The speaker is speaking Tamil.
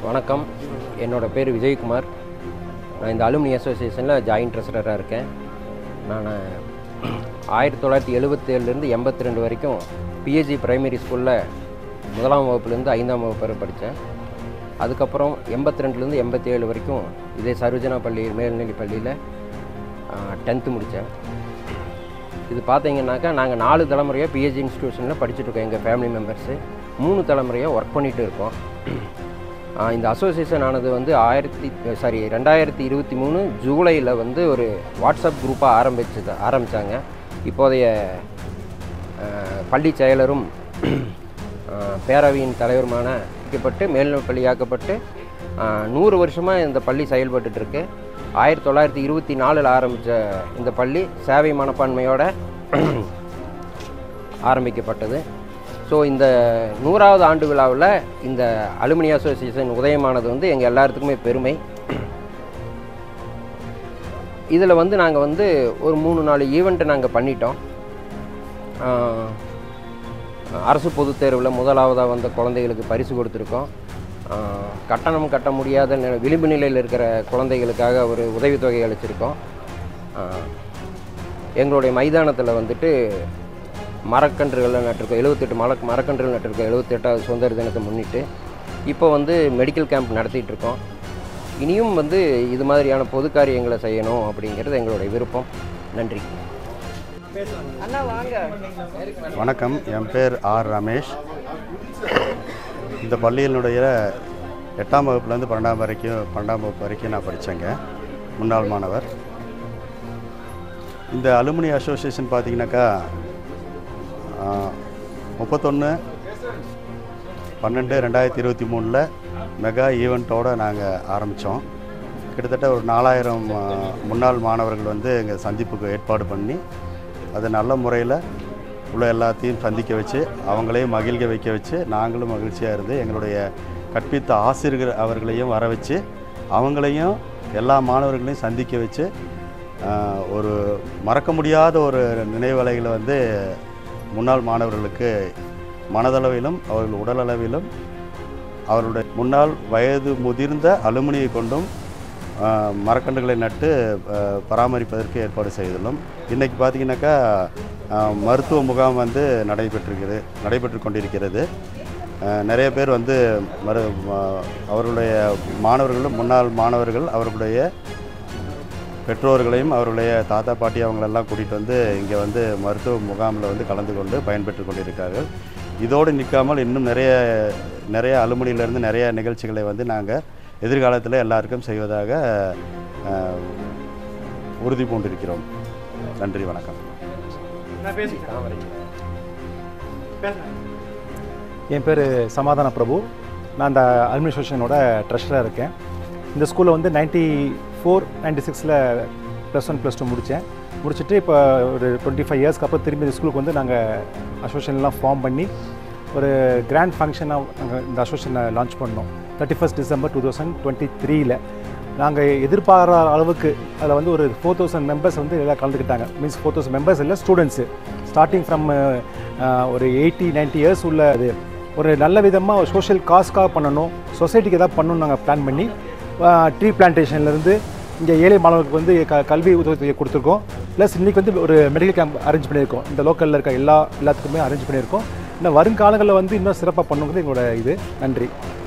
வணக்கம் என்னோட பேர் விஜயகுமார் நான் இந்த அலுமினி அசோசியேஷனில் ஜாயின்ட் ட்ரெஸரராக இருக்கேன் நான் ஆயிரத்தி தொள்ளாயிரத்தி எழுபத்தேழுலேருந்து எண்பத்தி ரெண்டு வரைக்கும் பிஹெச்சி பிரைமரி ஸ்கூலில் முதலாம் வகுப்புலேருந்து ஐந்தாம் வகுப்பு வரை படித்தேன் அதுக்கப்புறம் எண்பத்தி ரெண்டுலேருந்து எண்பத்தி ஏழு வரைக்கும் இதே சரோஜனா பள்ளி மேல்நிலை பள்ளியில் டென்த்து முடித்தேன் இது பார்த்தீங்கன்னாக்கா நாங்கள் நாலு தலைமுறையாக பிஹெச்சி இன்ஸ்டியூஷனில் படிச்சுட்டு இருக்கோம் எங்கள் ஃபேமிலி மெம்பர்ஸு மூணு தலைமுறையாக ஒர்க் பண்ணிகிட்டு இருக்கோம் ஆஹ் இந்த அசோசியேஷன் ஆனது வந்து ஆயிரத்தி சாரி ரெண்டாயிரத்தி இருபத்தி மூணு ஜூலையில் வந்து ஒரு வாட்ஸ்அப் குரூப்பாக ஆரம்பிச்சது ஆரம்பித்தாங்க இப்போதைய ஆஹ் பள்ளி செயலரும் ஆஹ் பேரவையின் தலைவருமான ஆக்கப்பட்டு மேல்நிலைப் பள்ளியாக்கப்பட்டு ஆஹ் நூறு வருஷமாக இந்த பள்ளி செயல்பட்டுட்டு இருக்கு ஆயிரத்தி தொள்ளாயிரத்தி இருபத்தி நாலில் ஆரம்பித்த இந்த பள்ளி சேவை மனப்பான்மையோட ஆரம்பிக்கப்பட்டது ஸோ இந்த நூறாவது ஆண்டு விழாவில் இந்த அலுமினி அசோசியேஷன் உதயமானது வந்து எங்கள் எல்லாத்துக்குமே பெருமை இதில் வந்து நாங்கள் வந்து ஒரு மூணு நாலு ஈவெண்ட்டு நாங்கள் பண்ணிட்டோம் ஆஹ், அரசு பொதுத் தேர்வில் முதலாவதாக வந்த குழந்தைகளுக்கு பரிசு கொடுத்துருக்கோம் ஆஹ், கட்டணம் கட்ட முடியாத நில- விளிம்பு நிலையில் இருக்கிற குழந்தைகளுக்காக ஒரு உதவித்தொகை அளிச்சிருக்கோம் ஆஹ், எங்களுடைய மைதானத்தில் வந்துட்டு மரக்கன்றுகள் நட்டிருக்கோம் எழுபத்தெட்டு மர மரக்கன்றுகள் நட்டிருக்கோம் எழுபத்தெட்டாவது சுதந்திர தினத்தை முன்னிட்டு இப்போ வந்து மெடிக்கல் கேம்ப் நடத்திட்டு இருக்கோம் இனியும் வந்து இது மாதிரியான பொது காரியங்களை செய்யணும் அப்படிங்கிறது எங்களுடைய விருப்பம் நன்றி வணக்கம் என் பேர் ஆர் ரமேஷ் இந்த பள்ளியினுடைய எட்டாம் வகுப்புலேருந்து பன்னெண்டாம் வரைக்கும் பன்னெண்டாம் வகுப்பு வரைக்கும் நான் படித்தேங்க முன்னாள் மாணவர் இந்த அலுமினி அசோசியேஷன் பார்த்தீங்கன்னாக்கா முப்பத்தொன்று பன்னெண்டு ரெண்டாயிரத்தி இருபத்தி மூணில் மெகா ஈவெண்ட்டோடு நாங்கள் ஆரம்பித்தோம் கிட்டத்தட்ட ஒரு நாலாயிரம் ஆ, முன்னாள் மாணவர்கள் வந்து எங்கள் சந்திப்புக்கு ஏற்பாடு பண்ணி அதை நல்ல முறையில் உள்ள எல்லாத்தையும் சந்திக்க வச்சு அவங்களையும் மகிழ்க வைக்க வச்சு நாங்களும் மகிழ்ச்சியாக இருந்து எங்களுடைய கற்பித்த ஆசிரியர் அவர்களையும் வர வச்சு அவங்களையும் எல்லா மாணவர்களையும் சந்திக்க வச்சு ஆஹ், ஒரு மறக்க முடியாத ஒரு நினைவலைகளை வந்து முன்னாள் மாணவர்களுக்கு மனதளவிலும் அவர்கள் உடலளவிலும் அவருடைய முன்னாள் வயது முதிர்ந்த அலுமினியை கொண்டும் ஆஹ், மரக்கன்றுகளை நட்டு ஆஹ், பராமரிப்பதற்கு ஏற்பாடு செய்துள்ளோம் இன்றைக்கி பார்த்தீங்கன்னாக்கா ஆஹ், மருத்துவ முகாம் வந்து நடைபெற்றிருக்கிறது நடைபெற்று கொண்டிருக்கிறது ஆஹ், நிறைய பேர் வந்து மரு ம- அவர்களுடைய மாணவர்களும் முன்னாள் மாணவர்கள் அவர்களுடைய பெற்றோர்களையும் அவருடைய தாத்தா பாட்டி அவங்களெல்லாம் கூட்டிகிட்டு வந்து இங்கே வந்து மருத்துவ முகாமில் வந்து கலந்து கொண்டு பயன்பெற்று கொண்டிருக்கிறார்கள் இதோடு நிற்காமல் இன்னும் நிறைய நிறைய அலுமினியிலேருந்து நிறைய நிகழ்ச்சிகளை வந்து நாங்கள் எதிர்காலத்தில் எல்லாருக்கும் செய்வதாக அஹ், உறுதி பூண்டிருக்கிறோம் நன்றி வணக்கம் என் பேர் சமாதான பிரபு நான் இந்த அட்மினிஸ்ட்ரேஷனோட ட்ரெஷராக இருக்கேன் இந்த ஸ்கூலில் வந்து நைன்ட்டி ஃபோர் நைன்ட்டி சிக்ஸில் ப்ளஸ் ஒன் ப்ளஸ் டூ முடித்தேன் முடிச்சுட்டு இப்போ ஒரு டுவெண்ட்டி ஃபைவ் இயர்ஸ்க்கு அப்புறம் திரும்பி இந்த ஸ்கூலுக்கு வந்து நாங்கள் அசோசியேஷன்லாம் ஃபார்ம் பண்ணி ஒரு கிராண்ட் ஃபங்க்ஷனாக நாங்கள் இந்த அசோசியேஷனை லான்ச் பண்ணோம் thirty first December two thousand twenty த்ரீல நாங்கள் எதிர்பாராத அளவுக்கு அதில் வந்து ஒரு ஃபோர் தௌசண்ட் மெம்பர்ஸ் வந்து எல்லாம் கலந்துக்கிட்டாங்க மீன்ஸ் ஃபோர் தௌசண்ட் மெம்பர்ஸ் இல்லை ஸ்டூடெண்ட்ஸு ஸ்டார்டிங் ஃப்ரம் ஒரு எயிட்டி 90 இயர்ஸ் உள்ள இது ஒரு நல்ல விதமாக ஒரு சோஷியல் காஸ்க்காக பண்ணணும் சொசைட்டிக்கு எதாவது பண்ணணும்னு நாங்கள் பிளான் பண்ணி ட்ரீ பிளான்டேஷன்லேருந்து இங்கே ஏழை மாணவர்களுக்கு வந்து க கல்வி உதவி கொடுத்துருக்கோம் ப்ளஸ் இன்றைக்கி வந்து ஒரு மெடிக்கல் கேம்ப் அரேஞ்ச் பண்ணியிருக்கோம் இந்த லோக்கலில் இருக்க எல்லா எல்லாத்துக்குமே அரேஞ்ச் பண்ணியிருக்கோம் இன்னும் வருங்காலங்களில் வந்து இன்னும் சிறப்பாக பண்ணுங்கிறது எங்களோட இது நன்றி